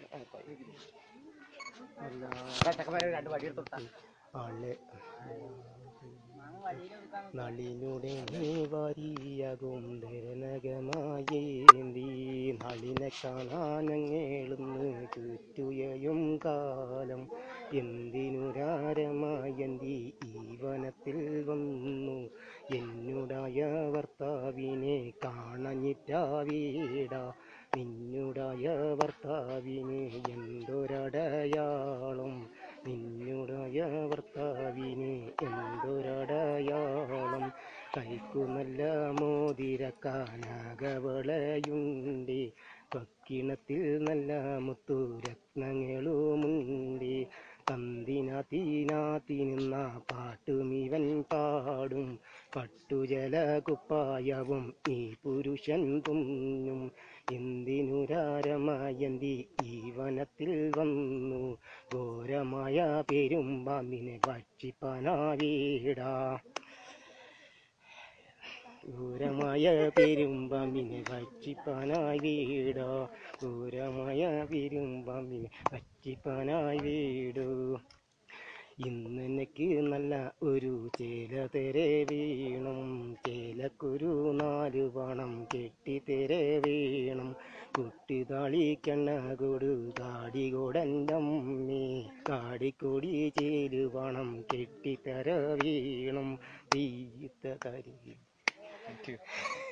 രണ്ട് വടി എടുത്തു ആളെ നളിനുടെ വാരിയകും ധരനകമായേന്തി നളിനെ കാണാനങ്ങേളുന്ന് ചുറ്റുയയും കാലം എന്തിനുരാരമായന്തി ഈ വനത്തിൽ വന്നു എന്നുടായ ഭർത്താവിനെ കാണഞ്ഞിട്ടാവീട നിന്നുടായ ഭർത്താവിന് എന്തൊരടയാളം നിന്നുടായ ഭർത്താവിന് എന്തൊരടയാളം കൈക്കു നല്ല മോതിരക്കാനകവളയുണ്ട് പക്കിണത്തിൽ നല്ല മുത്തുരത്നങ്ങളുമുണ്ട് തന്തിനാത്തീനാത്തിനിന്ന പാട്ടുമിവൻ പാടും പട്ടുജല കുപ്പായവും ഈ പുരുഷൻ തുന്നും എന്തിനുരാരമയന്തി ഈ വനത്തിൽ വന്നു ഘോരമായ പെരുമ്പാമ്പിനെ ഭക്ഷിപ്പാനാവീടാ ഘോരമായ പെരുമ്പാമ്പിനെ ഭക്ഷിപ്പാനായി വീടോ ഘോരമായ പെരുമ്പാമ്പിനെ ഭക്ഷിപ്പാനായി വീടൂ ഇന്നെനിക്ക് നല്ല ഒരു ചേല തെരെ വീണം ചേലക്കൊരു നാല് പണം കെട്ടി തെരെ വീണം കുട്ടി താളിക്കണ്ണ കൊടു കാടികൊടൻ്റെ അമ്മേ കാടിക്കൊടി ചേല് പണം കെട്ടി തര വീണം തീത്ത കരി